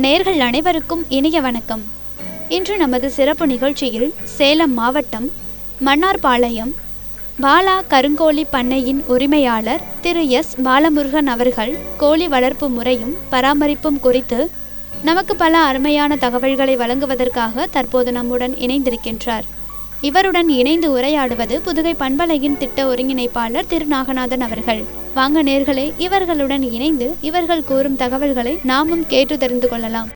நேர்கள் அனைவருக்கும் இனிய வணக்கம் இன்று நமது சிறப்பு நிகழ்ச்சியில் சேலம் மாவட்டம் மன்னார்பாளையம் பாலா கருங்கோழி பண்ணையின் உரிமையாளர் திரு எஸ் பாலமுருகன் அவர்கள் கோழி வளர்ப்பு முறையும் பராமரிப்பும் குறித்து நமக்கு பல அருமையான தகவல்களை வழங்குவதற்காக தற்போது நம்முடன் இணைந்திருக்கின்றார் இவருடன் இணைந்து உரையாடுவது புதுகை பண்பலையின் திட்ட ஒருங்கிணைப்பாளர் திரு நாகநாதன் அவர்கள் வாங்க நேர்களே இவர்களுடன் இணைந்து இவர்கள் கூறும் தகவல்களை நாமும் கேட்டு தெரிந்து கொள்ளலாம்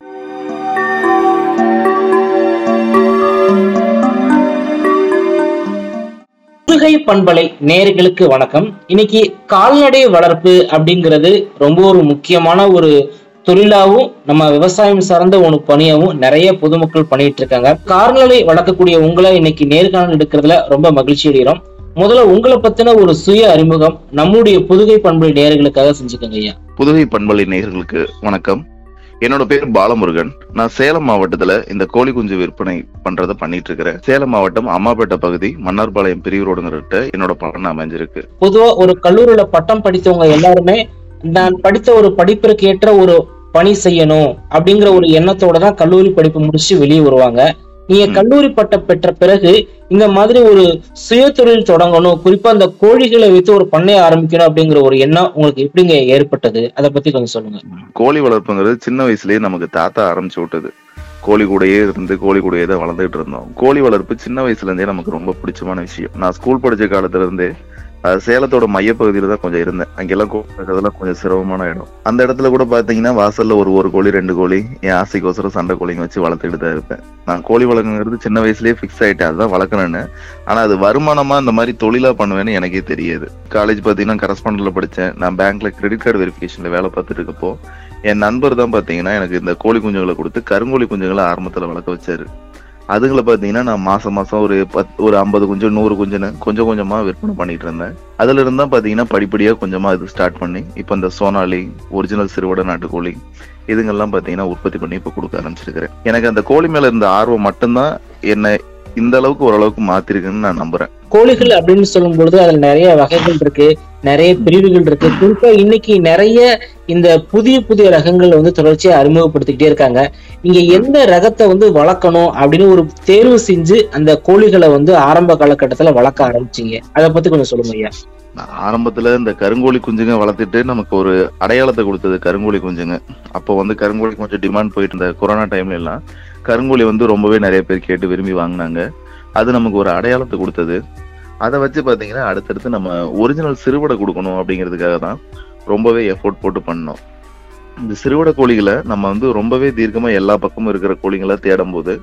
புதுகை பண்பலை நேர்களுக்கு வணக்கம் இன்னைக்கு கால்நடை வளர்ப்பு அப்படிங்கிறது ரொம்ப ஒரு முக்கியமான ஒரு தொழிலாவும் நம்ம விவசாயம் சார்ந்த ஒரு பணியாவும் நிறைய பொதுமக்கள் பண்ணிட்டு இருக்காங்க கால்நடை வளர்க்கக்கூடிய உங்களை இன்னைக்கு நேர்காணல் எடுக்கிறதுல ரொம்ப மகிழ்ச்சி அடைகிறோம் முதல்ல உங்களை பத்தின ஒரு சுய அறிமுகம் நம்முடைய புதுகை பண்பலை நேர்களுக்காக செஞ்சுக்கோங்க ஐயா புதுகை பண்பலை நேயர்களுக்கு வணக்கம் என்னோட பேர் பாலமுருகன் நான் சேலம் மாவட்டத்துல இந்த கோழி குஞ்சு விற்பனை பண்றத பண்ணிட்டு இருக்கிறேன் சேலம் மாவட்டம் அம்மாப்பேட்டை பகுதி மன்னார்பாளையம் பிரிவு ரோடுங்கிறட்ட என்னோட பண்ண அமைஞ்சிருக்கு பொதுவா ஒரு கல்லூரியில பட்டம் படித்தவங்க எல்லாருமே நான் படித்த ஒரு படிப்பிற்கு ஏற்ற ஒரு பணி செய்யணும் அப்படிங்கிற ஒரு எண்ணத்தோட தான் கல்லூரி படிப்பு முடிச்சு வெளியே வருவாங்க நீங்க ம். கல்லூரி பட்டம் பெற்ற பிறகு இந்த மாதிரி ஒரு சுய தொழில் தொடங்கணும் குறிப்பா அந்த கோழிகளை வைத்து ஒரு பண்ணை ஆரம்பிக்கணும் அப்படிங்கிற ஒரு எண்ணம் உங்களுக்கு எப்படிங்க ஏற்பட்டது அதை பத்தி கொஞ்சம் சொல்லுங்க கோழி வளர்ப்புங்கிறது சின்ன வயசுலயே நமக்கு தாத்தா ஆரம்பிச்சு விட்டது கோழி கூடயே இருந்து கோழி கூடயே தான் வளர்ந்துட்டு இருந்தோம் கோழி வளர்ப்பு சின்ன வயசுல இருந்தே நமக்கு ரொம்ப பிடிச்சமான விஷயம் நான் ஸ்கூல் படிச்ச காலத்துல இருந்தே அஹ், சேலத்தோட மையப்பகுதியில தான் கொஞ்சம் இருந்தேன் அங்கெல்லாம் கோழி வளர்க்கறதெல்லாம் கொஞ்சம் சிரமமான இடம் அந்த இடத்துல கூட பாத்தீங்கன்னா வாசல்ல ஒரு ஒரு கோழி ரெண்டு கோழி என் ஆசைக்கோசரம் சண்டை கோழிங்க வச்சு வளர்த்துக்கிட்டு தான் இருப்பேன் நான் கோழி வளர்க்குங்கிறது சின்ன வயசுலயே ஃபிக்ஸ் ஆயிட்டேன் அதுதான் வளர்க்கணும்னு ஆனா அது வருமானமா இந்த மாதிரி தொழிலா பண்ணுவேன்னு எனக்கே தெரியாது காலேஜ் பாத்தீங்கன்னா கரஸ்பாண்டன்ட்ல படிச்சேன் நான் பேங்க்ல கிரெடிட் கார்டு வெரிஃபிகேஷன்ல வேலை பார்த்துட்டு இருக்கப்போ என் நண்பர் தான் பாத்தீங்கன்னா எனக்கு இந்த கோழி குஞ்சுகளை கொடுத்து கருங்கோழி குஞ்சுகளை ஆரம்பத்துல வளர்க்க வச்சாரு அதுங்களை பாத்தீங்கன்னா நான் மாசம் மாசம் ஒரு பத் ஒரு ஐம்பது குஞ்சு நூறு குஞ்சுன்னு கொஞ்சம் கொஞ்சமா விற்பனை பண்ணிட்டு இருந்தேன் அதுல இருந்தா பாத்தீங்கன்னா படிப்படியா கொஞ்சமா இது ஸ்டார்ட் பண்ணி இப்போ இந்த சோனாலி ஒரிஜினல் சிறுவடை நாட்டுக்கோழி இதுங்கெல்லாம் பாத்தீங்கன்னா உற்பத்தி பண்ணி இப்ப கொடுக்க ஆரம்பிச்சிருக்கிறேன் எனக்கு அந்த கோழி மேல இருந்த ஆர்வம் மட்டும்தான் என்னை இந்த அளவுக்கு ஓரளவுக்கு மாத்திருக்குன்னு நான் நம்புறேன் கோழிகள் அப்படின்னு சொல்லும் பொழுது அதுல நிறைய வகைகள் இருக்கு நிறைய பிரிவுகள் இருக்கு குறிப்பா இன்னைக்கு நிறைய இந்த புதிய புதிய ரகங்கள் வந்து தொடர்ச்சியா அறிமுகப்படுத்திக்கிட்டே இருக்காங்க நீங்க எந்த ரகத்தை வந்து வளர்க்கணும் அப்படின்னு ஒரு தேர்வு செஞ்சு அந்த கோழிகளை வந்து ஆரம்ப காலகட்டத்துல வளர்க்க ஆரம்பிச்சீங்க அதை பத்தி கொஞ்சம் சொல்லுங்க ஐயா நான் ஆரம்பத்துல இந்த கருங்கோழி குஞ்சுங்க வளர்த்துட்டு நமக்கு ஒரு அடையாளத்தை கொடுத்தது கருங்கோழி குஞ்சுங்க அப்போ வந்து கருங்கோழி கொஞ்சம் டிமாண்ட் போயிட்டு இருந்த கொரோனா டைம்ல எல்லாம் கருங்கோழி வந்து ரொம்பவே நிறைய பேர் கேட்டு விரும்பி வாங்கினாங்க அது நமக்கு ஒரு அடையாளத்தை கொடுத்தது அதை வச்சு பாத்தீங்கன்னா அடுத்தடுத்து நம்ம ஒரிஜினல் சிறுவடை கொடுக்கணும் அப்படிங்கிறதுக்காக தான் ரொம்பவே எஃபோர்ட் போட்டு பண்ணோம் இந்த சிறுவடை கோழிகளை நம்ம வந்து ரொம்பவே தீர்க்கமா எல்லா பக்கமும் இருக்கிற கோழிகளை தேடும் போது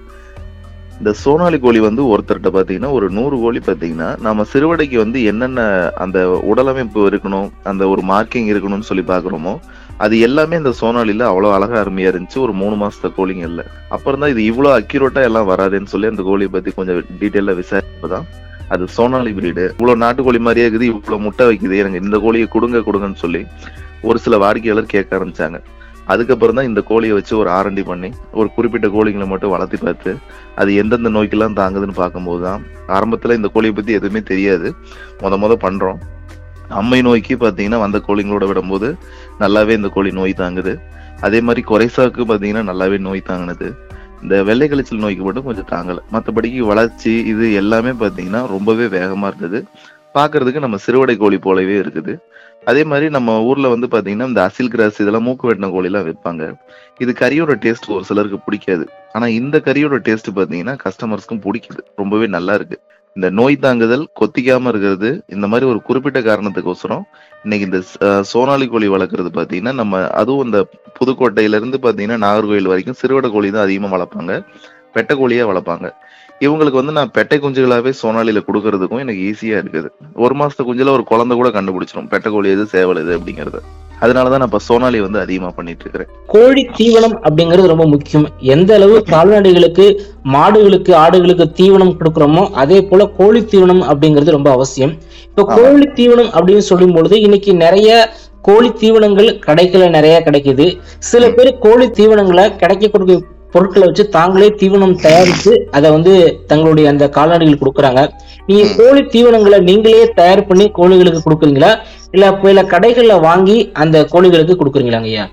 இந்த சோனாலி கோழி வந்து ஒருத்தர்கிட்ட பாத்தீங்கன்னா ஒரு நூறு கோழி பாத்தீங்கன்னா நம்ம சிறுவடைக்கு வந்து என்னென்ன அந்த உடலமைப்பு இருக்கணும் அந்த ஒரு மார்க்கிங் இருக்கணும்னு சொல்லி பாக்குறோமோ அது எல்லாமே இந்த சோனாலில அவ்வளவு அழகா அருமையா இருந்துச்சு ஒரு மூணு மாசத்த கோழிங்க இல்ல அப்புறம் தான் இது இவ்வளவு அக்யூரேட்டா எல்லாம் வராதுன்னு சொல்லி அந்த கோழியை பத்தி கொஞ்சம் டீட்டெயிலா விசாரிப்பதான் அது சோனாலி பிரீடு இவ்வளவு நாட்டுக்கோழி மாதிரியே இருக்குது இவ்வளவு முட்டை வைக்குது எனக்கு இந்த கோழியை கொடுங்க கொடுங்கன்னு சொல்லி ஒரு சில வாடிக்கையாளர் கேட்க ஆரம்பிச்சாங்க அதுக்கப்புறம் தான் இந்த கோழியை வச்சு ஒரு ஆரண்டி பண்ணி ஒரு குறிப்பிட்ட கோழிங்களை மட்டும் வளர்த்தி பார்த்து அது எந்தெந்த நோய்க்கெல்லாம் தாங்குதுன்னு பார்க்கும்போது தான் ஆரம்பத்துல இந்த கோழியை பத்தி எதுவுமே தெரியாது முத முத பண்றோம் அம்மை நோய்க்கு பாத்தீங்கன்னா வந்த கோழிங்களோட விடும்போது நல்லாவே இந்த கோழி நோய் தாங்குது அதே மாதிரி குறைசாக்கு பாத்தீங்கன்னா நல்லாவே நோய் தாங்குனது இந்த வெள்ளை கழிச்சல் நோய்க்கு மட்டும் கொஞ்சம் தாங்கல மற்றபடிக்கு வளர்ச்சி இது எல்லாமே பாத்தீங்கன்னா ரொம்பவே வேகமா இருந்தது பார்க்கிறதுக்கு நம்ம சிறுவடை கோழி போலவே இருக்குது அதே மாதிரி நம்ம ஊர்ல வந்து பாத்தீங்கன்னா இந்த அசில் கிராஸ் இதெல்லாம் மூக்கு வெட்டின கோழி எல்லாம் வைப்பாங்க இது கறியோட டேஸ்ட் ஒரு சிலருக்கு பிடிக்காது ஆனா இந்த கறியோட டேஸ்ட் பாத்தீங்கன்னா கஸ்டமர்ஸ்க்கும் பிடிக்குது ரொம்பவே நல்லா இருக்கு இந்த நோய் தாங்குதல் கொத்திக்காம இருக்கிறது இந்த மாதிரி ஒரு குறிப்பிட்ட காரணத்துக்கோசரம் இன்னைக்கு இந்த அஹ், சோனாலி கோழி வளர்க்குறது பாத்தீங்கன்னா நம்ம அதுவும் இந்த புதுக்கோட்டையில இருந்து பாத்தீங்கன்னா நாகர்கோயில் வரைக்கும் சிறுவடை கோழி தான் அதிகமா வளர்ப்பாங்க பெட்டை கோழியா வளர்ப்பாங்க இவங்களுக்கு வந்து நான் பெட்டை குஞ்சுகளாவே சோனாலில கொடுக்கறதுக்கும் எனக்கு ஈஸியா இருக்குது ஒரு மாசத்து குஞ்சுல ஒரு குழந்தை கூட கண்டுபிடிச்சிடும் பெட்டை கோழி எது சேவல் எது அப்படிங்கறது அதனாலதான் நான் இப்ப சோனாலி வந்து அதிகமா பண்ணிட்டு இருக்கிறேன் கோழி தீவனம் அப்படிங்கிறது ரொம்ப முக்கியம் எந்த அளவு கால்நடைகளுக்கு மாடுகளுக்கு ஆடுகளுக்கு தீவனம் கொடுக்குறோமோ அதே போல கோழி தீவனம் அப்படிங்கிறது ரொம்ப அவசியம் இப்ப ஆமா. கோழி தீவனம் அப்படின்னு சொல்லும் பொழுது இன்னைக்கு நிறைய கோழி தீவனங்கள் கடைகள்ல நிறைய கிடைக்குது சில பேர் கோழி தீவனங்களை கிடைக்கக்கூடிய பொருட்களை வச்சு தாங்களே தீவனம் தயாரித்து அதை வந்து தங்களுடைய அந்த கால்நடைகளுக்கு கொடுக்குறாங்க நீங்க ம். கோழி தீவனங்களை நீங்களே தயார் பண்ணி கோழிகளுக்கு கொடுக்குறீங்களா இல்ல போயில கடைகள்ல வாங்கி அந்த கோழிகளுக்கு கொடுக்குறீங்களாங்க ஐயா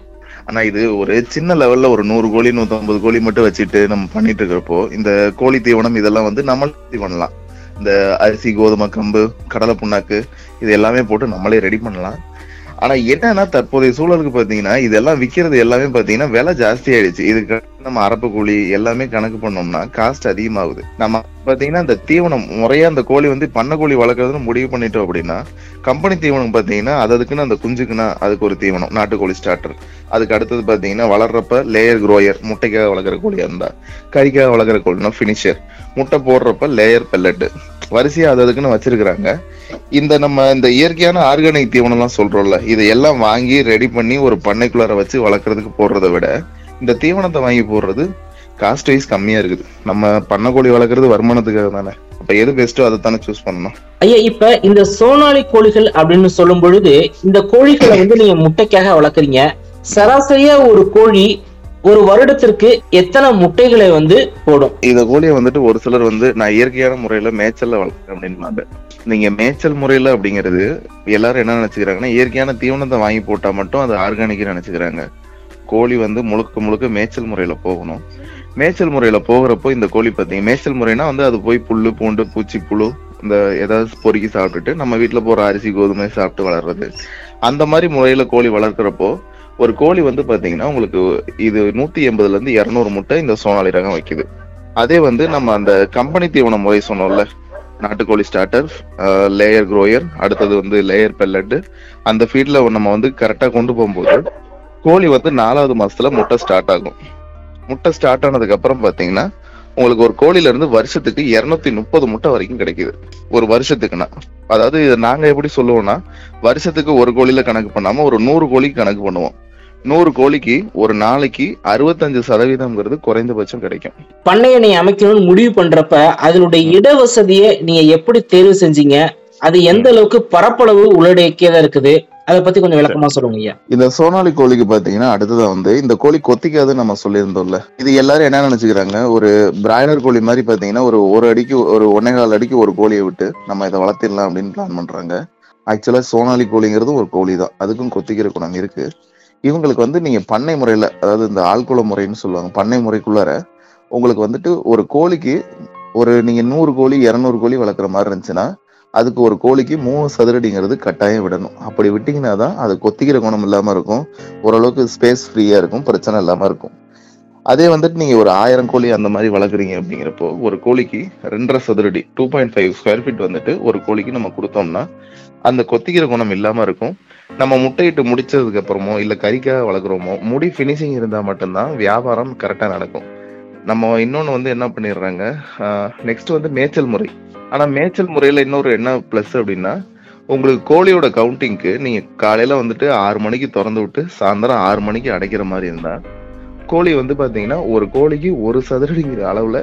ஆனா இது ஒரு சின்ன லெவல்ல ஒரு நூறு கோழி நூத்தம்பது கோழி மட்டும் வச்சுட்டு நம்ம பண்ணிட்டு இருக்கிறப்போ இந்த கோழி தீவனம் இதெல்லாம் வந்து நம்மளே பண்ணலாம் இந்த அரிசி கோதுமை கம்பு கடலை புண்ணாக்கு இது எல்லாமே போட்டு நம்மளே ரெடி பண்ணலாம் ஆனா என்னன்னா தற்போதைய சூழலுக்கு பாத்தீங்கன்னா இதெல்லாம் விக்கிறது எல்லாமே பாத்தீங்கன்னா விலை ஜாஸ்தி ஆயிடுச்சு இதுக்கு நம்ம அரப்பு கூலி எல்லாமே கணக்கு பண்ணோம்னா காஸ்ட் அதிகமாகுது நம்ம பாத்தீங்கன்னா இந்த தீவனம் முறையா அந்த கோழி வந்து பண்ணை கோழி வளர்க்கறதுன்னு முடிவு பண்ணிட்டோம் அப்படின்னா கம்பெனி தீவனம் பாத்தீங்கன்னா அது அதுக்குன்னு அந்த குஞ்சுக்குன்னா அதுக்கு ஒரு தீவனம் நாட்டுக்கோழி ஸ்டார்டர் அதுக்கு அடுத்தது பாத்தீங்கன்னா வளர்றப்ப லேயர் குரோயர் முட்டைக்காக வளர்க்குற கோழியா இருந்தா கறிக்காக வளர்க்குற கோழினா ஃபினிஷர் முட்டை போடுறப்ப லேயர் பெல்லட் வரிசையா அது அதுக்குன்னு வச்சிருக்கிறாங்க இந்த நம்ம இந்த இயற்கையான ஆர்கானிக் தீவனம்லாம் சொல்றோம்ல இதை எல்லாம் வாங்கி ரெடி பண்ணி ஒரு பண்ணைக்குள்ளார வச்சு வளர்க்கறதுக்கு போடுறதை விட இந்த தீவனத்தை வாங்கி போடுறது காஸ்ட் வைஸ் கம்மியா இருக்குது நம்ம பண்ணைக்கோழி வளர்க்கறது வருமானத்துக்காக தானே அப்ப எது பெஸ்ட்டோ அதை தானே சூஸ் பண்ணணும் ஐயா இப்ப இந்த சோனாலி கோழிகள் அப்படின்னு சொல்லும் பொழுது இந்த கோழிகளை வந்து நீங்க முட்டைக்காக வளர்க்குறீங்க சராசரியா ஒரு கோழி ஒரு வருடத்திற்கு எத்தனை முட்டைகளை வந்து போடும் இந்த கோழியை வந்துட்டு ஒரு சிலர் வந்து நான் இயற்கையான முறையில மேய்ச்சல்ல வளர்க்குறேன் அப்படின்பாங்க நீங்க மேய்ச்சல் முறையில அப்படிங்கிறது எல்லாரும் என்ன நினைச்சுக்கிறாங்கன்னா இயற்கையான தீவனத்தை வாங்கி போட்டா மட்டும் அது ஆர்கானிக் நினைச்சுக்கிறாங்க கோழி வந்து முழுக்க முழுக்க மேய்ச்சல் முறையில போகணும் மேய்ச்சல் முறையில போகிறப்போ இந்த கோழி பார்த்தீங்க மேய்ச்சல் முறைனா வந்து அது போய் புல்லு பூண்டு பூச்சி புழு இந்த ஏதாவது பொறுக்கி சாப்பிட்டுட்டு நம்ம வீட்டுல போற அரிசி கோதுமை சாப்பிட்டு வளர்றது அந்த மாதிரி முறையில கோழி வளர்க்குறப்போ ஒரு கோழி வந்து பாத்தீங்கன்னா உங்களுக்கு இது நூத்தி எண்பதுல இருந்து இருநூறு முட்டை இந்த சோனாலி ரகம் வைக்குது அதே வந்து நம்ம அந்த கம்பெனி தீவன முறை சொன்னோம்ல நாட்டுக்கோழி ஸ்டார்டர் லேயர் குரோயர் அடுத்தது வந்து லேயர் பெல்லட் அந்த ஃபீல்ட்ல நம்ம வந்து கரெக்டா கொண்டு போகும்போது கோழி வந்து நாலாவது மாசத்துல முட்டை ஸ்டார்ட் ஆகும் முட்டை ஸ்டார்ட் ஆனதுக்கு அப்புறம் பாத்தீங்கன்னா உங்களுக்கு ஒரு கோழில இருந்து வருஷத்துக்கு இருநூத்தி முப்பது முட்டை வரைக்கும் கிடைக்குது ஒரு வருஷத்துக்குன்னா அதாவது இதை நாங்க எப்படி சொல்லுவோம்னா வருஷத்துக்கு ஒரு கோழில கணக்கு பண்ணாம ஒரு நூறு கோழிக்கு கணக்கு பண்ணுவோம் நூறு கோழிக்கு ஒரு நாளைக்கு அறுபத்தஞ்சு சதவீதம்ங்கிறது குறைந்தபட்சம் கிடைக்கும் பண்ணையை நீங்க அமைக்கணும்னு முடிவு பண்றப்ப அதனுடைய இட வசதியை நீங்க எப்படி தேர்வு செஞ்சீங்க அது எந்த அளவுக்கு பரப்பளவு உள்ளடக்கியதா இருக்குது அதை பத்தி கொஞ்சம் விளக்கமா சொல்லுங்க ஐயா இந்த சோனாலி கோழிக்கு பாத்தீங்கன்னா அடுத்ததா வந்து இந்த கோழி கொத்திக்காதுன்னு நம்ம சொல்லியிருந்தோம்ல இது எல்லாரும் என்ன நினைச்சுக்கிறாங்க ஒரு பிராய்லர் கோழி மாதிரி பாத்தீங்கன்னா ஒரு ஒரு அடிக்கு ஒரு ஒன்னே கால் அடிக்கு ஒரு கோழியை விட்டு நம்ம இதை வளர்த்திடலாம் அப்படின்னு பிளான் பண்றாங்க ஆக்சுவலா சோனாலி கோழிங்கிறது ஒரு கோழி தான் அதுக்கும் கொத்திக்கிற குணம் இருக்கு இவங்களுக்கு வந்து நீங்க பண்ணை முறையில அதாவது இந்த ஆழ்குள முறைன்னு சொல்லுவாங்க பண்ணை முறைக்குள்ளார உங்களுக்கு வந்துட்டு ஒரு கோழிக்கு ஒரு நீங்க நூறு கோழி இருநூறு கோழி வளர்க்குற மாதிரி இருந்துச்சுன்னா அதுக்கு ஒரு கோழிக்கு மூணு சதுரடிங்கிறது கட்டாயம் விடணும் அப்படி விட்டீங்கன்னா தான் அது கொத்திக்கிற குணம் இல்லாம இருக்கும் ஓரளவுக்கு ஸ்பேஸ் ஃப்ரீயா இருக்கும் பிரச்சனை இல்லாம இருக்கும் அதே வந்துட்டு நீங்க ஒரு ஆயிரம் கோழி அந்த மாதிரி வளர்க்குறீங்க அப்படிங்கிறப்போ ஒரு கோழிக்கு ரெண்டரை சதுரடி two point five square feet வந்துட்டு ஒரு கோழிக்கு நம்ம கொடுத்தோம்னா அந்த கொத்திக்கிற குணம் இல்லாம இருக்கும் நம்ம முட்டையிட்டு முடிச்சதுக்கு அப்புறமோ இல்ல கறிக்காக வளர்க்குறோமோ முடி ஃபினிஷிங் இருந்தா மட்டும்தான் வியாபாரம் கரெக்டா நடக்கும் நம்ம இன்னொன்னு வந்து என்ன பண்ணிடுறாங்க நெக்ஸ்ட் வந்து மேய்ச்சல் முறை ஆனா மேய்ச்சல் முறையில இன்னொரு என்ன பிளஸ் அப்படின்னா உங்களுக்கு கோழியோட கவுண்டிங்க்கு நீங்க காலையில வந்துட்டு ஆறு மணிக்கு திறந்து விட்டு சாயந்தரம் ஆறு மணிக்கு அடைக்கிற மாதிரி இருந்தா கோழி வந்து பாத்தீங்கன்னா ஒரு கோழிக்கு ஒரு சதுரடிங்கிற அளவுல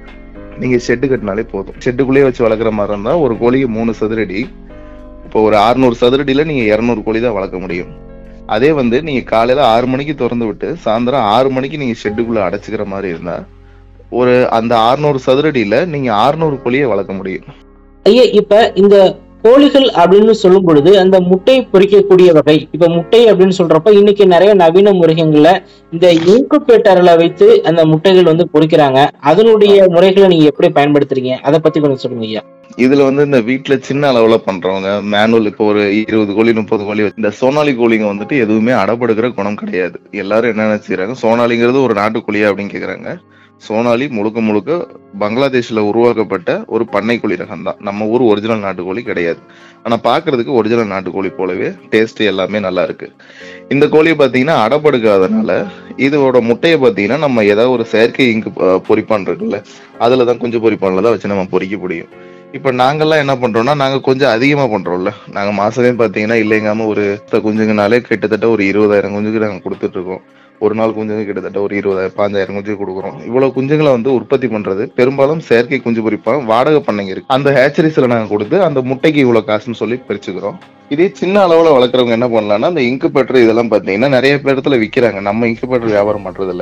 நீங்க ஷெட்டு கட்டினாலே போதும் ஷெட்டுக்குள்ளேயே வச்சு வளர்க்குற மாதிரி இருந்தா ஒரு கோழிக்கு மூணு சதுரடி இப்போ ஒரு அறுநூறு சதுரடியில நீங்க இருநூறு கோழி தான் வளர்க்க முடியும் அதே வந்து நீங்க காலையில ஆறு மணிக்கு திறந்து விட்டு சாயந்தரம் ஆறு மணிக்கு நீங்க ஷெட்டுக்குள்ள அடைச்சுக்கிற மாதிரி இருந்தா ஒரு அந்த அறுநூறு சதுரடியில நீங்க அறுநூறு கோழியை வளர்க்க முடியும் ஐயா இப்ப இந்த கோழிகள் அப்படின்னு சொல்லும் பொழுது அந்த முட்டை பொறிக்கக்கூடிய வகை இப்ப முட்டை அப்படின்னு சொல்றப்ப இன்னைக்கு நிறைய நவீன முறைகள்ல இந்த இன்குபேட்டர்ல வைத்து அந்த முட்டைகள் வந்து பொறிக்கிறாங்க அதனுடைய முறைகளை நீங்க எப்படி பயன்படுத்துறீங்க அதை பத்தி கொஞ்சம் சொல்லுங்க ஐயா இதுல வந்து இந்த வீட்ல சின்ன அளவுல பண்றவங்க மேனுவல் இப்போ ஒரு இருபது கோழி முப்பது கோழி இந்த சோனாலி கோழிங்க வந்துட்டு எதுவுமே அடப்படுக்கிற குணம் கிடையாது எல்லாரும் என்ன நினைச்சுக்கிறாங்க சோனாலிங்கிறது ஒரு நாட்டுக்கோழியா அப்படின்னு கேக்குறாங்க சோனாலி முழுக்க முழுக்க பங்களாதேஷ்ல உருவாக்கப்பட்ட ஒரு பண்ணை கோழி ரகம் தான் நம்ம ஊர் ஒரிஜினல் நாட்டுக்கோழி கிடையாது ஆனா பாக்குறதுக்கு ஒரிஜினல் நாட்டுக்கோழி போலவே டேஸ்ட் எல்லாமே நல்லா இருக்கு இந்த கோழியை பாத்தீங்கன்னா அடப்படுக்காதனால இதோட முட்டையை பாத்தீங்கன்னா நம்ம ஏதாவது ஒரு செயற்கை இங்கு பொறிப்பான் இருக்குல்ல அதுலதான் குஞ்சு பொறிப்பான்ல தான் வச்சு நம்ம பொறிக்க முடியும் இப்ப நாங்கெல்லாம் என்ன பண்றோம்னா நாங்க கொஞ்சம் அதிகமா பண்றோம்ல நாங்க மாசமே பாத்தீங்கன்னா இல்லைங்காம ஒரு குஞ்சுங்கனாலே கிட்டத்தட்ட ஒரு இருபதாயிரம் குஞ்சுக்கு நாங்க கொடுத்துட்டு இருக்கோம் ஒரு நாள் குஞ்சுங்க கிட்டத்தட்ட ஒரு இருபதாயிரம் பாஞ்சாயிரம் குஞ்சு கொடுக்குறோம் இவ்வளவு குஞ்சுங்களை வந்து உற்பத்தி பண்றது பெரும்பாலும் செயற்கை குஞ்சு பொறிப்பான் வாடகை பண்ணைங்க இருக்கு அந்த ஹேச்சரிஸ்ல நாங்க கொடுத்து அந்த முட்டைக்கு இவ்வளவு காசுன்னு சொல்லி பிரிச்சுக்கிறோம் இதே சின்ன அளவுல வளர்க்குறவங்க என்ன பண்ணலாம்னா அந்த இன்குபேட்டர் இதெல்லாம் பாத்தீங்கன்னா நிறைய பேர் இடத்துல விக்கிறாங்க நம்ம இன்குபேட்டர் வியாபாரம் பண்றது இல்ல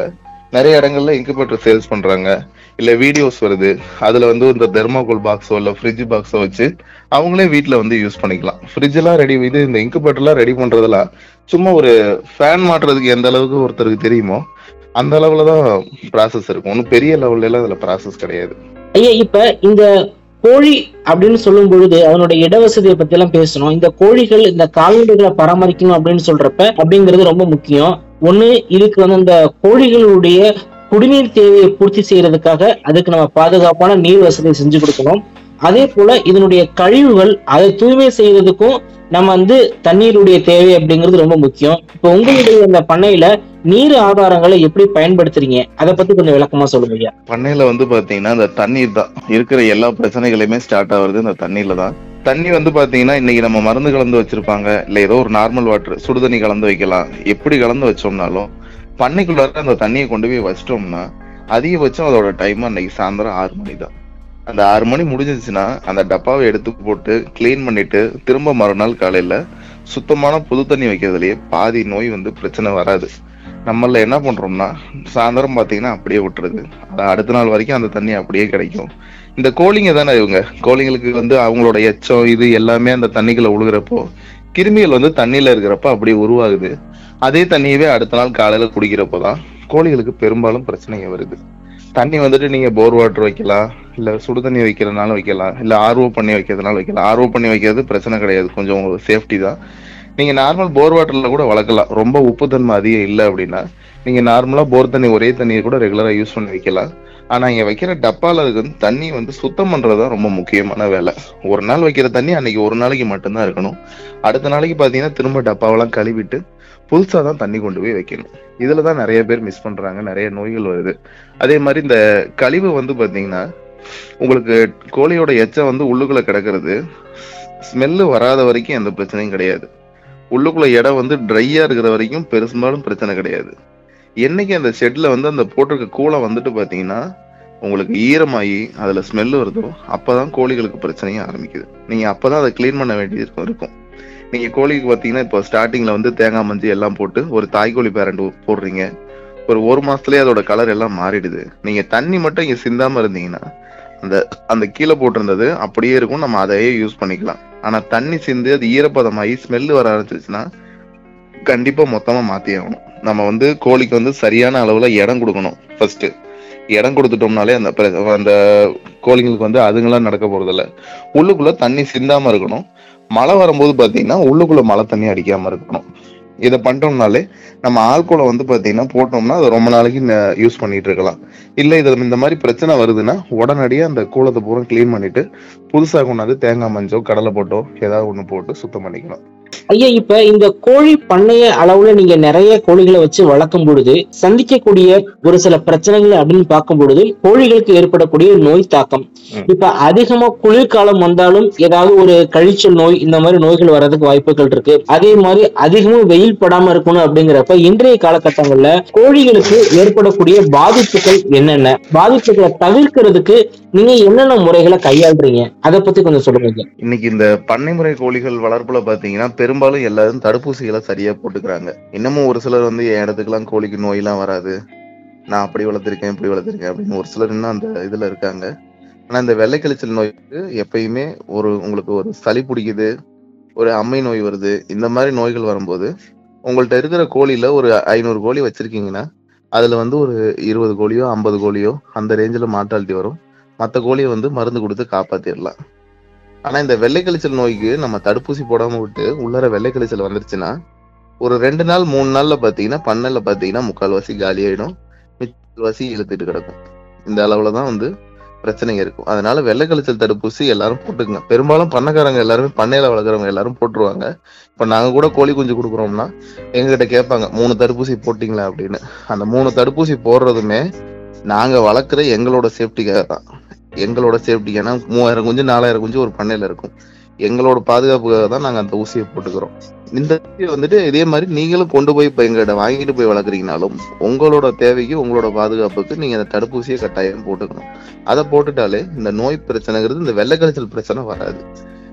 நிறைய இடங்கள்ல இன்குபேட்டர் சேல்ஸ் பண்றாங்க இல்ல வீடியோஸ் வருது அதுல வந்து இந்த தெர்மாகோல் பாக்ஸோ இல்ல ஃப்ரிட்ஜ் பாக்ஸோ வச்சு அவங்களே வீட்ல வந்து யூஸ் பண்ணிக்கலாம் ஃப்ரிட்ஜ் எல்லாம் ரெடி இது இந்த இன்குபேட்டர் எல்லாம் ரெடி பண்றதெல்லாம் சும்மா ஒரு ஃபேன் மாட்டுறதுக்கு எந்த அளவுக்கு ஒருத்தருக்கு தெரியுமோ அந்த அளவுல தான் ப்ராசஸ் இருக்கும் ஒன்றும் பெரிய லெவல்ல எல்லாம் அதுல ப்ராசஸ் கிடையாது ஐயா இப்ப இந்த கோழி அப்படின்னு சொல்லும் பொழுது அதனுடைய இடவசதியை பத்தி எல்லாம் பேசணும் இந்த கோழிகள் இந்த கால்நடைகளை பராமரிக்கணும் அப்படின்னு சொல்றப்ப அப்படிங்கிறது ரொம்ப முக்கியம் ஒண்ணு இதுக்கு வந்து அந்த கோழிகளுடைய குடிநீர் தேவையை பூர்த்தி செய்யறதுக்காக அதுக்கு நம்ம பாதுகாப்பான நீர் வசதியை செஞ்சு கொடுக்கணும் அதே போல இதனுடைய கழிவுகள் அதை தூய்மை செய்யறதுக்கும் நம்ம வந்து தண்ணீருடைய தேவை அப்படிங்கிறது ரொம்ப முக்கியம் இப்போ உங்களுடைய இந்த பண்ணையில நீர் ஆதாரங்களை எப்படி பயன்படுத்துறீங்க அதை பத்தி கொஞ்சம் விளக்கமா சொல்லுங்க ஐயா பண்ணையில வந்து பாத்தீங்கன்னா இந்த தண்ணீர் தான் இருக்கிற எல்லா பிரச்சனைகளுமே ஸ்டார்ட் ஆகுறது இந்த தண்ணீர்ல தான் தண்ணி வந்து பாத்தீங்கன்னா இன்னைக்கு நம்ம மருந்து கலந்து வச்சிருப்பாங்க இல்ல ஏதோ ஒரு நார்மல் வாட்டர் சுடு தண்ணி கலந்து வைக்கலாம் எப்படி கலந்து வச்சோம்னாலும் பண்ணைக்குள்ளார அந்த தண்ணியை கொண்டு போய் வச்சிட்டோம்னா அதிகபட்சம் அதோட டைம் அன்னைக்கு சாயந்தரம் ஆறு மணி தான் அந்த ஆறு மணி முடிஞ்சிச்சுன்னா அந்த டப்பாவை எடுத்து போட்டு க்ளீன் பண்ணிட்டு திரும்ப மறுநாள் காலையில சுத்தமான புது தண்ணி வைக்கிறதுலயே பாதி நோய் வந்து பிரச்சனை வராது நம்மள என்ன பண்றோம்னா சாயந்தரம் பாத்தீங்கன்னா அப்படியே விட்டுறது அது அடுத்த நாள் வரைக்கும் அந்த தண்ணி அப்படியே கிடைக்கும் இந்த கோழிங்க தானே இவங்க கோழிங்களுக்கு வந்து அவங்களோட எச்சம் இது எல்லாமே அந்த தண்ணிக்குள்ள விழுகிறப்போ கிருமிகள் வந்து தண்ணியில இருக்கிறப்ப அப்படியே உருவாகுது அதே தண்ணியவே அடுத்த நாள் காலையில குடிக்கிறப்போ தான் கோழிகளுக்கு பெரும்பாலும் பிரச்சனைங்க வருது தண்ணி வந்துட்டு நீங்க போர் வாட்டர் வைக்கலாம் இல்ல சுடு தண்ணி வைக்கிறதுனால வைக்கலாம் இல்ல ஆர்ஓ பண்ணி வைக்கிறதுனால வைக்கலாம் ஆர்ஓ பண்ணி வைக்கிறது பிரச்சனை கிடையாது கொஞ்சம் உங்களுக்கு சேஃப்டி தான் நீங்க நார்மல் போர் வாட்டர்ல கூட வளர்க்கலாம் ரொம்ப உப்பு தன்மை அதிகம் இல்லை அப்படின்னா நீங்க நார்மலா போர் தண்ணி ஒரே தண்ணியை கூட ரெகுலரா யூஸ் பண்ணி வைக்கலாம் ஆனா இங்க வைக்கிற டப்பால இருக்கு வந்து தண்ணி வந்து சுத்தம் பண்றதுதான் ரொம்ப முக்கியமான வேலை ஒரு நாள் வைக்கிற தண்ணி அன்னைக்கு ஒரு நாளைக்கு மட்டும்தான் இருக்கணும் அடுத்த நாளைக்கு பாத்தீங்கன்னா திரும்ப டப்பாவெல்லாம் கழுவிட்டு புதுசா தான் தண்ணி கொண்டு போய் வைக்கணும் இதுலதான் நிறைய பேர் மிஸ் பண்றாங்க நிறைய நோய்கள் வருது அதே மாதிரி இந்த கழிவு வந்து பாத்தீங்கன்னா உங்களுக்கு கோழியோட எச்சம் வந்து உள்ளுக்குள்ள கிடக்கிறது ஸ்மெல்லு வராத வரைக்கும் எந்த பிரச்சனையும் கிடையாது உள்ளுக்குள்ள இடம் வந்து ட்ரையா இருக்கிற வரைக்கும் பெரும்பாலும் பிரச்சனை கிடையாது என்னைக்கு அந்த ஷெட்ல வந்து அந்த போட்டிருக்க கூளை வந்துட்டு பாத்தீங்கன்னா உங்களுக்கு ஈரமாகி அதுல ஸ்மெல் வருதோ அப்பதான் கோழிகளுக்கு பிரச்சனையும் ஆரம்பிக்குது நீங்க அப்பதான் அதை க்ளீன் பண்ண வேண்டியது இருக்கும் இருக்கும் நீங்க கோழிக்கு பாத்தீங்கன்னா இப்போ ஸ்டார்டிங்ல வந்து தேங்காய் மஞ்சள் எல்லாம் போட்டு ஒரு தாய்க்கோழி பேரண்ட் போடுறீங்க ஒரு ஒரு மாசத்துலயே அதோட கலர் எல்லாம் மாறிடுது நீங்க தண்ணி மட்டும் இங்க சிந்தாம இருந்தீங்கன்னா அந்த அந்த கீழே போட்டிருந்தது அப்படியே இருக்கும் நம்ம அதையே யூஸ் பண்ணிக்கலாம் ஆனா தண்ணி சிந்து அது ஈரப்பதமாகி ஸ்மெல் வர ஆரம்பிச்சிருச்சுன்னா கண்டிப்பா மொத்தமா மாத்தி ஆகணும் நம்ம வந்து கோழிக்கு வந்து சரியான அளவுல இடம் கொடுக்கணும் ஃபர்ஸ்ட் இடம் கொடுத்துட்டோம்னாலே அந்த பிர- அந்த கோழிங்களுக்கு வந்து அதுங்கெல்லாம் நடக்க போறதில்ல உள்ளுக்குள்ள தண்ணி சிந்தாம இருக்கணும் மழை வரும்போது பாத்தீங்கன்னா உள்ளுக்குள்ள மழை தண்ணி அடிக்காம இருக்கணும் இதை பண்ணிட்டோம்னாலே நம்ம ஆல்கோலை வந்து பாத்தீங்கன்னா போட்டோம்னா அதை ரொம்ப நாளைக்கு யூஸ் பண்ணிட்டு இருக்கலாம் இல்ல இதுல இந்த மாதிரி பிரச்சனை வருதுன்னா உடனடியா அந்த கூலத்தை பூரா க்ளீன் பண்ணிட்டு புதுசா கொண்டாந்து தேங்காய் மஞ்சோ கடலை போட்டோ ஏதாவது ஒண்ணு போட்டு சுத்தம் பண்ணிக்கணும் ஐயா இப்ப இந்த கோழி பண்ணைய அளவுல நீங்க நிறைய கோழிகளை வச்சு வளர்க்கும் பொழுது சந்திக்கக்கூடிய ஒரு சில பிரச்சனைகள் அப்படின்னு பார்க்கும் பொழுது கோழிகளுக்கு ஏற்படக்கூடிய நோய் தாக்கம் ம். இப்ப அதிகமா குளிர்காலம் வந்தாலும் ஏதாவது ஒரு கழிச்சல் நோய் இந்த மாதிரி நோய்கள் வர்றதுக்கு வாய்ப்புகள் இருக்கு அதே மாதிரி அதிகமும் வெயில் படாம இருக்கணும் அப்படிங்கிறப்ப இன்றைய காலகட்டங்கள்ல கோழிகளுக்கு ஏற்படக்கூடிய பாதிப்புகள் என்னென்ன பாதிப்புகளை தவிர்க்கிறதுக்கு நீங்க என்னென்ன முறைகளை கையாளுறீங்க அதை பத்தி கொஞ்சம் சொல்லுங்க ஐயா. இன்னைக்கு இந்த பண்ணை முறை கோழிகள் வளர்ப்புல பாத்தீங்கன்னா பெரும்பாலும் எல்லாரும் தடுப்பூசிகளை சரியா போட்டுக்கிறாங்க இன்னமும் ஒரு சிலர் வந்து என் இடத்துக்குலாம் கோழிக்கு நோயெல்லாம் வராது நான் அப்படி வளர்த்திருக்கேன் இப்படி வளர்த்திருக்கேன் அப்படின்னு ஒரு சிலர் இன்னும் அந்த இதுல இருக்காங்க ஆனா இந்த வெள்ளை கழிச்சல் நோய்க்கு எப்பயுமே ஒரு உங்களுக்கு ஒரு சளி பிடிக்குது ஒரு அம்மை நோய் வருது இந்த மாதிரி நோய்கள் வரும்போது உங்கள்ட்ட இருக்கிற கோழியில ஒரு ஐநூறு கோழி வச்சிருக்கீங்கன்னா அதுல வந்து ஒரு இருபது கோழியோ ஐம்பது கோழியோ அந்த ரேஞ்சில் மார்ட்டாலிட்டி வரும் மற்ற கோழியை வந்து மருந்து கொடுத்து காப்பாத்திடலாம் ஆனா இந்த வெள்ளை கழிச்சல் நோய்க்கு நம்ம தடுப்பூசி போடாம விட்டு உள்ளர வெள்ளை கழிச்சல் வந்துருச்சுன்னா ஒரு ரெண்டு நாள் மூணு நாள்ல பாத்தீங்கன்னா பண்ணையில பாத்தீங்கன்னா முக்கால்வாசி காலி ஆயிடும் மிச்சவாசி இழுத்துட்டு கிடக்கும் இந்த அளவுல தான் வந்து பிரச்சனைங்க இருக்கும் அதனால வெள்ளை கழிச்சல் தடுப்பூசி எல்லாரும் போட்டுக்குங்க பெரும்பாலும் பண்ணக்காரங்க எல்லாருமே பண்ணையில வளர்க்குறவங்க எல்லாரும் போட்டுருவாங்க இப்ப நாங்க கூட கோழி குஞ்சு கொடுக்குறோம்னா எங்ககிட்ட கேட்பாங்க மூணு தடுப்பூசி போட்டீங்களா அப்படின்னு அந்த மூணு தடுப்பூசி போடுறதுமே நாங்க வளர்க்குற எங்களோட சேஃப்டிக்காக தான் எங்களோட சேஃப்டி ஏன்னா மூவாயிரம் குஞ்சு நாலாயிரம் குஞ்சு ஒரு பண்ணையில இருக்கும் எங்களோட பாதுகாப்புக்காக தான் நாங்க அந்த ஊசியை போட்டுக்கிறோம் இந்த ஊசியை வந்துட்டு இதே மாதிரி நீங்களும் கொண்டு போய் இப்ப எங்ககிட்ட வாங்கிட்டு போய் வளர்க்குறீங்கனாலும் உங்களோட தேவைக்கு உங்களோட பாதுகாப்புக்கு நீங்க அந்த தடுப்பூசியை கட்டாயம் போட்டுக்கணும் அதை போட்டுட்டாலே இந்த நோய் பிரச்சனைங்கிறது இந்த வெள்ளை கழிச்சல் பிரச்சனை வராது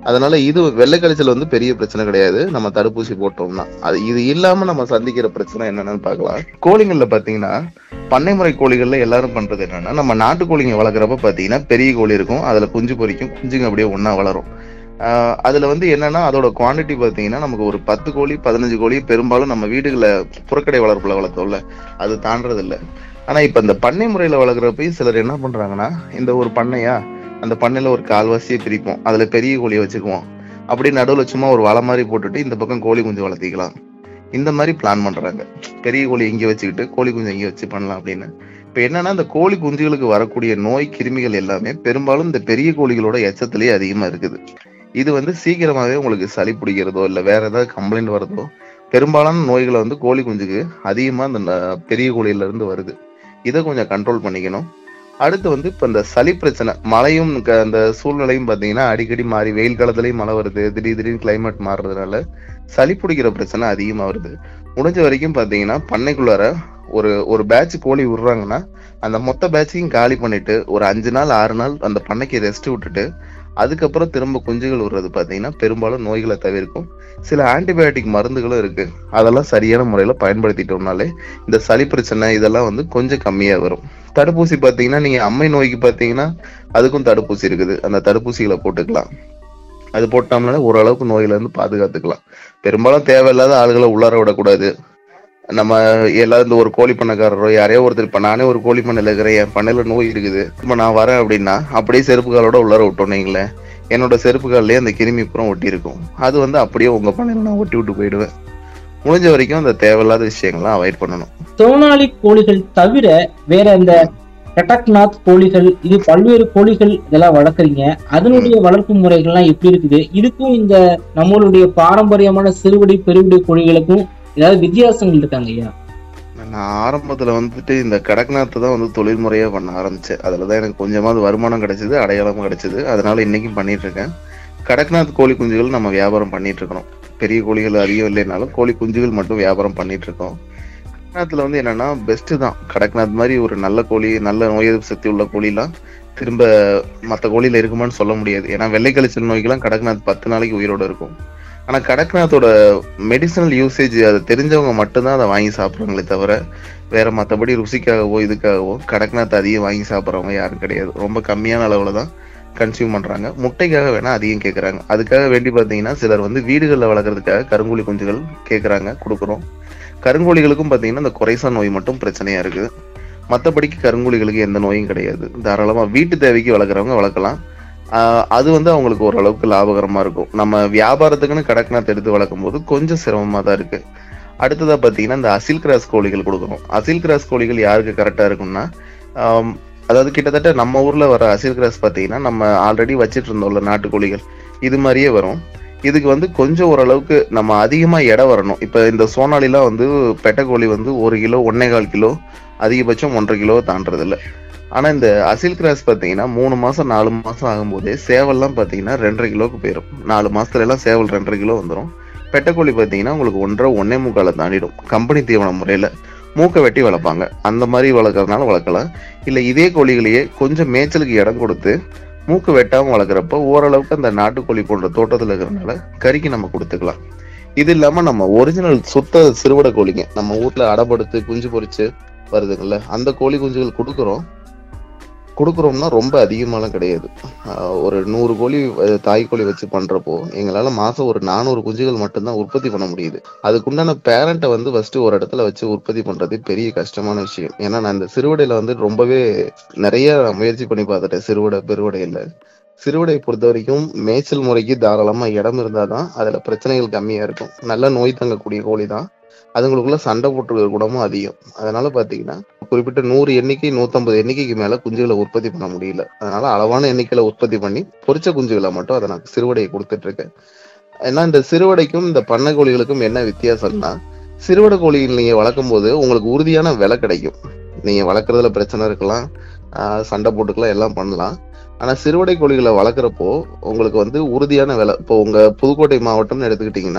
அதனால இது வெள்ளை கழிச்சல் வந்து பெரிய பிரச்சனை கிடையாது நம்ம தடுப்பூசி போட்டோம்னா அது இது இல்லாம நம்ம சந்திக்கிற பிரச்சனை என்னன்னு பார்க்கலாம் கோழிங்கள்ல பாத்தீங்கன்னா பண்ணை முறை கோழிகள்ல எல்லாரும் பண்றது என்னன்னா நம்ம நாட்டு கோழிங்க வளர்க்குறப்ப பாத்தீங்கன்னா பெரிய கோழி இருக்கும் அதுல குஞ்சு பொரிக்கும் குஞ்சுங்க அப்படியே ஒண்ணா வளரும் ஆஹ் அதுல வந்து என்னன்னா அதோட குவாண்டிட்டி பாத்தீங்கன்னா நமக்கு ஒரு பத்து கோழி பதினஞ்சு கோழி பெரும்பாலும் நம்ம வீடுகளை புறக்கடை வளர்ப்புல வளர்த்தோம்ல அது தாண்டறது இல்ல ஆனா இப்ப இந்த பண்ணை முறையில வளர்க்குறப்ப சிலர் என்ன பண்றாங்கன்னா இந்த ஒரு பண்ணையா அந்த பண்ணையில ஒரு கால்வாசியை பிரிப்போம் அதுல பெரிய கோழியை வச்சுக்குவோம் அப்படி நடுவுல சும்மா ஒரு வலை மாதிரி போட்டுட்டு இந்த பக்கம் கோழி குஞ்சு வளர்த்திக்கலாம் இந்த மாதிரி பிளான் பண்றாங்க பெரிய கோழி இங்க வச்சுக்கிட்டு கோழி குஞ்சு இங்க வச்சு பண்ணலாம் அப்படின்னு இப்ப என்னன்னா இந்த கோழி குஞ்சுகளுக்கு வரக்கூடிய நோய் கிருமிகள் எல்லாமே பெரும்பாலும் இந்த பெரிய கோழிகளோட எச்சத்திலேயே அதிகமா இருக்குது இது வந்து சீக்கிரமாவே உங்களுக்கு சளி பிடிக்கிறதோ இல்ல வேற ஏதாவது கம்ப்ளைண்ட் வரதோ பெரும்பாலான நோய்களை வந்து கோழி குஞ்சுக்கு அதிகமா இந்த ந- பெரிய கோழியில இருந்து வருது இதை கொஞ்சம் கண்ட்ரோல் பண்ணிக்கணும் அடுத்து வந்து இப்ப இந்த சளி பிரச்சனை மழையும் க- அந்த சூழ்நிலையும் பாத்தீங்கன்னா அடிக்கடி மாறி வெயில் காலத்துலயும் மழை வருது திடீர் திடீர்னு கிளைமேட் மாறுறதுனால சளி பிடிக்கிற பிரச்சனை அதிகமா வருது முடிஞ்ச வரைக்கும் பாத்தீங்கன்னா பண்ணைக்குள்ளார ஒரு ஒரு பேட்ச் கோழி விடுறாங்கன்னா அந்த மொத்த பேட்சையும் காலி பண்ணிட்டு ஒரு அஞ்சு நாள் ஆறு நாள் அந்த பண்ணைக்கு ரெஸ்ட் விட்டுட்டு அதுக்கப்புறம் திரும்ப குஞ்சுகள் விடுறது பாத்தீங்கன்னா பெரும்பாலும் நோய்களை தவிர்க்கும் சில ஆன்டிபயோட்டிக் மருந்துகளும் இருக்கு அதெல்லாம் சரியான முறையில பயன்படுத்திட்டோம்னாலே இந்த சளி பிரச்சனை இதெல்லாம் வந்து கொஞ்சம் கம்மியா வரும் தடுப்பூசி பாத்தீங்கன்னா நீங்க அம்மை நோய்க்கு பாத்தீங்கன்னா அதுக்கும் தடுப்பூசி இருக்குது அந்த தடுப்பூசிகளை போட்டுக்கலாம் அது போட்டோம்னாலே ஓரளவுக்கு நோயில இருந்து பாதுகாத்துக்கலாம் பெரும்பாலும் தேவையில்லாத ஆளுகளை உள்ளார விடக்கூடாது நம்ம எல்லாரும் இந்த ஒரு கோழி பண்ணக்காரரோ யாரையோ ஒருத்தர் இப்ப நானே ஒரு கோழி பண்ணையில இருக்கிறேன் என் பண்ணையில நோய் இருக்குது இப்ப நான் வரேன் அப்படின்னா அப்படியே செருப்பு காலோட உள்ளார விட்டோம் வைங்களேன் என்னோட செருப்பு கால்லயே அந்த கிருமி புறம் ஒட்டி இருக்கும் அது வந்து அப்படியே உங்க பண்ணையில நான் ஒட்டி விட்டு போயிடுவேன் முடிஞ்ச வரைக்கும் அந்த தேவையில்லாத விஷயங்கள்லாம் அவாய்ட் பண்ணணும் சோனாலி கோழிகள் தவிர வேற இந்த கடக்நாத் கோழிகள் இது பல்வேறு கோழிகள் இதெல்லாம் வளர்க்குறீங்க அதனுடைய வளர்ப்பு முறைகள்லாம் எப்படி இருக்குது இதுக்கும் இந்த நம்மளுடைய பாரம்பரியமான சிறுவடி பெருவிடை கோழிகளுக்கும் ஏதாவது வித்தியாசங்கள் இருக்காங்க ஐயா நான் ஆரம்பத்துல வந்துட்டு இந்த கடக்நாத்தை தான் வந்து தொழில் முறையா பண்ண ஆரம்பிச்சேன் அதுலதான் எனக்கு கொஞ்சமாவது வருமானம் கிடைச்சது அடையாளமும் கிடைச்சது அதனால இன்னைக்கும் பண்ணிட்டு இருக்கேன் கடக்நாத் கோழி குஞ்சுகள் நம்ம வியாபாரம் பண்ணிட்டு இருக்கிறோம் பெரிய கோழிகள் அதிகம் இல்லைனாலும் கோழி குஞ்சுகள் மட்டும் வியாபாரம் பண்ணிட்டு இருக்கோம் கடக்நாத்ல வந்து என்னன்னா பெஸ்ட் தான் கடக்நாத் மாதிரி ஒரு நல்ல கோழி நல்ல நோய் எதிர்ப்பு சக்தி உள்ள கோழிலாம் திரும்ப மத்த கோழியில இருக்குமான்னு சொல்ல முடியாது ஏன்னா வெள்ளை கழிச்சல் நோய்க்கெல்லாம் கடக்நாத் பத்து நாளைக்கு உயிரோட இருக்கும் ஆனா கடக்நாத்தோட மெடிசனல் யூசேஜ் அது தெரிஞ்சவங்க மட்டும்தான் அதை வாங்கி சாப்பிடுறாங்களே தவிர வேற மத்தபடி ருசிக்காகவோ இதுக்காகவோ கடக்நாத் அதிகம் வாங்கி சாப்பிட்றவங்க யாரும் கிடையாது ரொம்ப கம்மியான அளவுல தான் கன்சியூம் பண்றாங்க முட்டைக்காக வேணா அதிகம் கேக்குறாங்க அதுக்காக வேண்டி பாத்தீங்கன்னா சிலர் வந்து வீடுகளில் வளர்க்கறதுக்காக கருங்கோழி குஞ்சுகள் கேக்குறாங்க கொடுக்குறோம் கருங்கோழிகளுக்கும் பாத்தீங்கன்னா இந்த குறைசா நோய் மட்டும் பிரச்சனையா இருக்குது மத்தபடிக்கு கருங்கோழிகளுக்கு எந்த நோயும் கிடையாது தாராளமா வீட்டு தேவைக்கு வளர்க்குறவங்க வளர்க்கலாம் ஆஹ் அது வந்து அவங்களுக்கு ஓரளவுக்கு லாபகரமா இருக்கும் நம்ம வியாபாரத்துக்குன்னு கடக்நாத் எடுத்து வளர்க்கும் போது கொஞ்சம் சிரமமா தான் இருக்கு அடுத்ததா பாத்தீங்கன்னா இந்த அசில் கிராஸ் கோழிகள் கொடுக்குறோம் அசில் கிராஸ் கோழிகள் யாருக்கு கரெக்டா இருக்கும்னா ஆம், அதாவது கிட்டத்தட்ட நம்ம ஊர்ல வர அசில் கிராஸ் பாத்தீங்கன்னா நம்ம ஆல்ரெடி வச்சிட்டு இருந்தோம்ல நாட்டு கோழிகள் இது மாதிரியே வரும் இதுக்கு வந்து கொஞ்சம் ஓரளவுக்கு நம்ம அதிகமா எடை வரணும் இப்ப இந்த சோனாலிலாம் வந்து பெட்டை கோழி வந்து ஒரு கிலோ ஒன்னே கால் கிலோ அதிகபட்சம் ஒன்றரை கிலோ தாண்டறது இல்ல ஆனா இந்த அசில் கிராஸ் பாத்தீங்கன்னா மூணு மாசம் நாலு மாசம் ஆகும்போதே சேவல்லாம் பாத்தீங்கன்னா ரெண்டரை கிலோக்கு போயிடும் நாலு மாசத்துல எல்லாம் சேவல் ரெண்டரை கிலோ வந்துடும் பெட்டைக்கோழி பாத்தீங்கன்னா உங்களுக்கு ஒன்றரை ஒன்னே முக்கால தாண்டிடும் கம்பெனி தீவன முறையில மூக்கை வெட்டி வளர்ப்பாங்க அந்த மாதிரி வளர்க்கறதுனால வளர்க்கலாம் இல்ல இதே கோழிகளையே கொஞ்சம் மேய்ச்சலுக்கு இடம் கொடுத்து மூக்கு வெட்டாம வளர்க்குறப்ப ஓரளவுக்கு அந்த நாட்டுக்கோழி போன்ற தோட்டத்துல இருக்கிறனால கறிக்கு நம்ம கொடுத்துக்கலாம் இது இல்லாம நம்ம ஒரிஜினல் சுத்த சிறுவடை கோழிங்க நம்ம ஊர்ல அடப்படுத்து குஞ்சு பொரிச்சு வருதுங்கல்ல அந்த கோழி குஞ்சுகள் கொடுக்குறோம் கொடுக்குறோம்னா ரொம்ப அதிகமாலாம் கிடையாது ஆஹ் ஒரு நூறு கோழி அஹ், தாய் கோழி வச்சு பண்றப்போ எங்களால மாசம் ஒரு நானூறு குஞ்சுகள் மட்டும்தான் உற்பத்தி பண்ண முடியுது அதுக்குண்டான பேரண்ட்டை வந்து ஃபர்ஸ்ட் ஒரு இடத்துல வச்சு உற்பத்தி பண்றது பெரிய கஷ்டமான விஷயம் ஏன்னா நான் இந்த சிறுவடையில வந்து ரொம்பவே நிறைய முயற்சி பண்ணி பார்த்துட்டேன் சிறுவடை பெருவடையில சிறுவடை பொறுத்த வரைக்கும் மேய்ச்சல் முறைக்கு தாராளமா இடம் இருந்தாதான் அதுல பிரச்சனைகள் கம்மியா இருக்கும் நல்ல நோய் தங்கக்கூடிய கோழி தான் அதுங்களுக்குள்ள சண்டை போட்டுக்கிற குணமும் அதிகம் அதனால பாத்தீங்கன்னா குறிப்பிட்ட நூறு எண்ணிக்கை நூத்தம்பது எண்ணிக்கைக்கு மேல குஞ்சுகளை உற்பத்தி பண்ண முடியல அதனால அளவான எண்ணிக்கையில உற்பத்தி பண்ணி பொரிச்ச குஞ்சுகளை மட்டும் அதை நான் சிறுவடையை கொடுத்துட்டு இருக்கேன் ஏன்னா இந்த சிறுவடைக்கும் இந்த பண்ணை கோழிகளுக்கும் என்ன வித்தியாசம்னா சிறுவடை கோழிகள் நீங்க வளர்க்கும் போது உங்களுக்கு உறுதியான விலை கிடைக்கும் நீங்க வளர்க்குறதுல பிரச்சனை இருக்கலாம் ஆஹ் சண்டை போட்டுக்கலாம் எல்லாம் பண்ணலாம் ஆனா சிறுவடை கோழிகளை வளர்க்குறப்போ உங்களுக்கு வந்து உறுதியான விலை இப்போ உங்க புதுக்கோட்டை மாவட்டம்னு எடுத்துக்கிட்டீங்கன்னா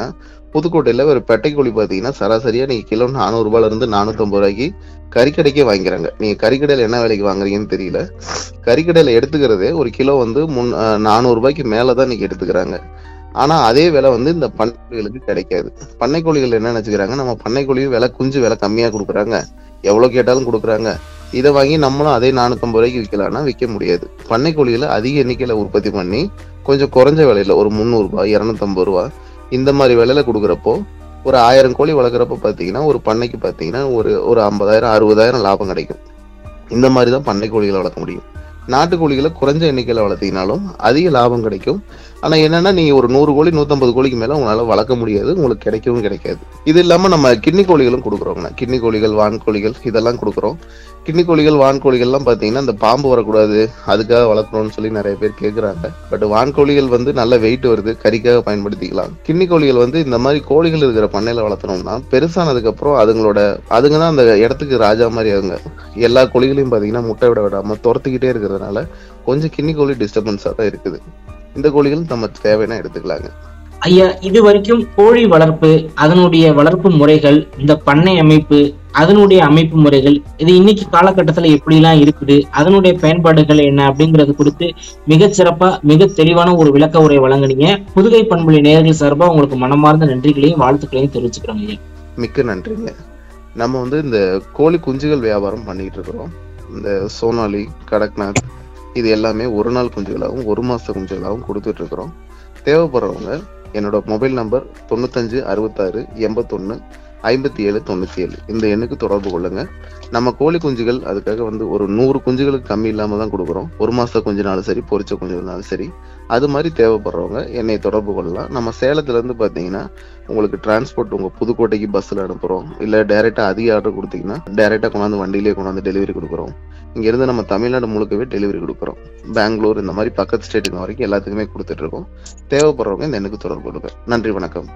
புதுக்கோட்டையில ஒரு பெட்டை கோழி பாத்தீங்கன்னா சராசரியா நீங்க கிலோ நானூறு ரூபாயில இருந்து நானூத்தம்பது ரூபாய்க்கு கறிக்கடைக்கே வாங்கிக்கிறாங்க நீங்க கறிக்கடையில என்ன விலைக்கு வாங்குறீங்கன்னு தெரியல கறிக்கடையில எடுத்துக்கிறதே ஒரு கிலோ வந்து முன் நானூறு ரூபாய்க்கு மேலதான் நீங்க எடுத்துக்கிறாங்க ஆனா அதே விலை வந்து இந்த பண்ணைக்கோழிகளுக்கு கிடைக்காது பண்ணைக்கோழிகள் என்ன நினைச்சுக்கிறாங்க நம்ம பண்ணைக்கோழி விலை குஞ்சு விலை கம்மியா கொடுக்குறாங்க எவ்வளவு கேட்டாலும் கொடுக்குறாங்க இதை வாங்கி நம்மளும் அதே நானூத்தம்பது ரூபாய்க்கு விற்கலாம்னா விற்க முடியாது பண்ணைக்கோழிகளை அதிக எண்ணிக்கையில உற்பத்தி பண்ணி கொஞ்சம் குறைஞ்ச விலையில ஒரு முந்நூறு ரூபாய் இருநூத்தம்பது ரூபாய் இந்த மாதிரி விலையில கொடுக்குறப்போ ஒரு ஆயிரம் கோழி வளர்க்குறப்ப பாத்தீங்கன்னா ஒரு பண்ணைக்கு பாத்தீங்கன்னா ஒரு ஒரு ஐம்பதாயிரம் அறுபதாயிரம் லாபம் கிடைக்கும் இந்த மாதிரி தான் பண்ணை கோழிகளை வளர்க்க முடியும் நாட்டுக்கோழிகளை குறைஞ்ச எண்ணிக்கையில வளர்த்தீங்கனாலும் அதிக லாபம் கிடைக்கும் ஆனா என்னன்னா நீங்க ஒரு நூறு கோழி நூத்தம்பது கோழிக்கு மேல உங்களால வளர்க்க முடியாது உங்களுக்கு கிடைக்கவும் கிடைக்காது இது இல்லாம நம்ம கிண்ணி கோழிகளும் கொடுக்குறோங்கண்ணா கிண்ணி கோழிகள் வான் கோழிகள் இதெல்லாம் கொடுக்குறோம் கிண்ணி கோழிகள் வான் கோழிகள்லாம் பாத்தீங்கன்னா இந்த பாம்பு வரக்கூடாது அதுக்காக வளர்க்கணும்னு சொல்லி நிறைய பேர் கேக்குறாங்க பட் வான் கோழிகள் வந்து நல்ல வெயிட் வருது கறிக்காக பயன்படுத்திக்கலாம் கிண்ணி கோழிகள் வந்து இந்த மாதிரி கோழிகள் இருக்கிற பண்ணையில வளர்த்தணும்னா பெருசானதுக்கு அப்புறம் அதுங்களோட அதுங்க தான் அந்த இடத்துக்கு ராஜா மாதிரி அதுங்க எல்லா கோழிகளையும் பாத்தீங்கன்னா முட்டை விட விடாம துரத்துக்கிட்டே இருக்கிறதுனால கொஞ்சம் கிண்ணி கோழி டிஸ்டர்பன்ஸா தான் இருக்குது இந்த கோழிகள் நம்ம தேவைன்னா எடுத்துக்கலாங்க ஐயா இது வரைக்கும் கோழி வளர்ப்பு அதனுடைய வளர்ப்பு முறைகள் இந்த பண்ணை அமைப்பு அதனுடைய அமைப்பு முறைகள் இது இன்னைக்கு காலகட்டத்துல எப்படிலாம் இருக்குது அதனுடைய பயன்பாடுகள் என்ன அப்படிங்கறது குறித்து மிகச் சிறப்பா மிக தெளிவான ஒரு விளக்க உரை வழங்குனீங்க புதுகை பண்புலி நேயர்கள் சார்பா உங்களுக்கு மனமார்ந்த நன்றிகளையும் வாழ்த்துக்களையும் தெரிவிச்சுக்கிறோம் ஐயா மிக்க நன்றிங்க நம்ம வந்து இந்த கோழி குஞ்சுகள் வியாபாரம் பண்ணிட்டு இருக்கிறோம் இந்த சோனாலி கடக்நாத் இது எல்லாமே ஒரு நாள் குஞ்சுகளாகவும் ஒரு மாச குஞ்சுகளாகவும் கொடுத்துட்டு இருக்கிறோம் தேவைப்படுறவங்க என்னோட மொபைல் நம்பர் தொண்ணூத்தஞ்சு அறுபத்தாறு எண்பத்தொன்னு ஐம்பத்தி ஏழு தொண்ணூத்தி ஏழு இந்த எண்ணுக்கு தொடர்பு கொள்ளுங்க நம்ம கோழி குஞ்சுகள் அதுக்காக வந்து ஒரு நூறு குஞ்சுகளுக்கு கம்மி இல்லாம தான் கொடுக்குறோம் ஒரு மாச குஞ்சுனாலும் சரி பொரிச்ச குஞ்சுனாலும் சரி அது மாதிரி தேவைப்படுறவங்க என்னை தொடர்பு கொள்ளலாம் நம்ம சேலத்துல இருந்து பாத்தீங்கன்னா உங்களுக்கு டிரான்ஸ்போர்ட் உங்க புதுக்கோட்டைக்கு பஸ்ல அனுப்புறோம் இல்ல டைரக்டா அதிக ஆர்டர் கொடுத்தீங்கன்னா டைரக்டா கொண்டாந்து வண்டியிலேயே கொண்டாந்து டெலிவரி கொடுக்குறோம் இங்க இருந்து நம்ம தமிழ்நாடு முழுக்கவே டெலிவரி கொடுக்குறோம் பெங்களூர் இந்த மாதிரி பக்கத்து ஸ்டேட்டுங்க வரைக்கும் எல்லாத்துக்குமே கொடுத்துட்டு இருக்கோம் தேவைப்படுறவங்க இந்த எண்ணுக்கு தொடர்பு கொள்ளுங்க நன்றி வணக்கம்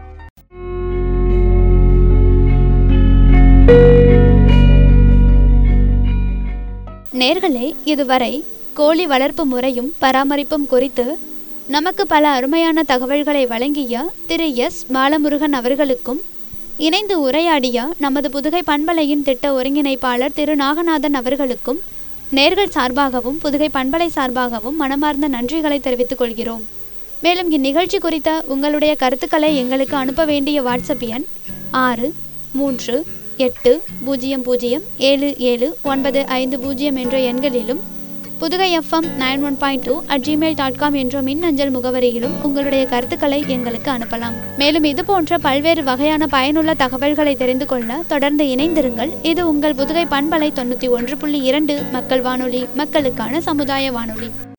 நேர்களே இதுவரை கோழி வளர்ப்பு முறையும் பராமரிப்பும் குறித்து நமக்கு பல அருமையான தகவல்களை வழங்கிய திரு எஸ் பாலமுருகன் அவர்களுக்கும் இணைந்து உரையாடிய நமது புதுகை பண்பலையின் திட்ட ஒருங்கிணைப்பாளர் திரு நாகநாதன் அவர்களுக்கும் நேர்கள் சார்பாகவும் புதுகை பண்பலை சார்பாகவும் மனமார்ந்த நன்றிகளை தெரிவித்துக் கொள்கிறோம் மேலும் இந்நிகழ்ச்சி குறித்த உங்களுடைய கருத்துக்களை எங்களுக்கு அனுப்ப வேண்டிய வாட்ஸ்அப் எண் ஆறு மூன்று எட்டு பூஜ்ஜியம் பூஜ்ஜியம் ஏழு ஏழு ஒன்பது ஐந்து பூஜ்ஜியம் என்ற எண்களிலும் Pudugai F M nine one point two at Gmail dot com என்ற மின்னஞ்சல் முகவரியிலும் உங்களுடைய கருத்துக்களை எங்களுக்கு அனுப்பலாம் மேலும் இது போன்ற பல்வேறு வகையான பயனுள்ள தகவல்களை தெரிந்து கொள்ள தொடர்ந்து இணைந்திருங்கள் இது உங்கள் புதுகை பண்பலை தொண்ணூற்றி ஒன்று புள்ளி இரண்டு மக்கள் வானொலி மக்களுக்கான சமுதாய வானொலி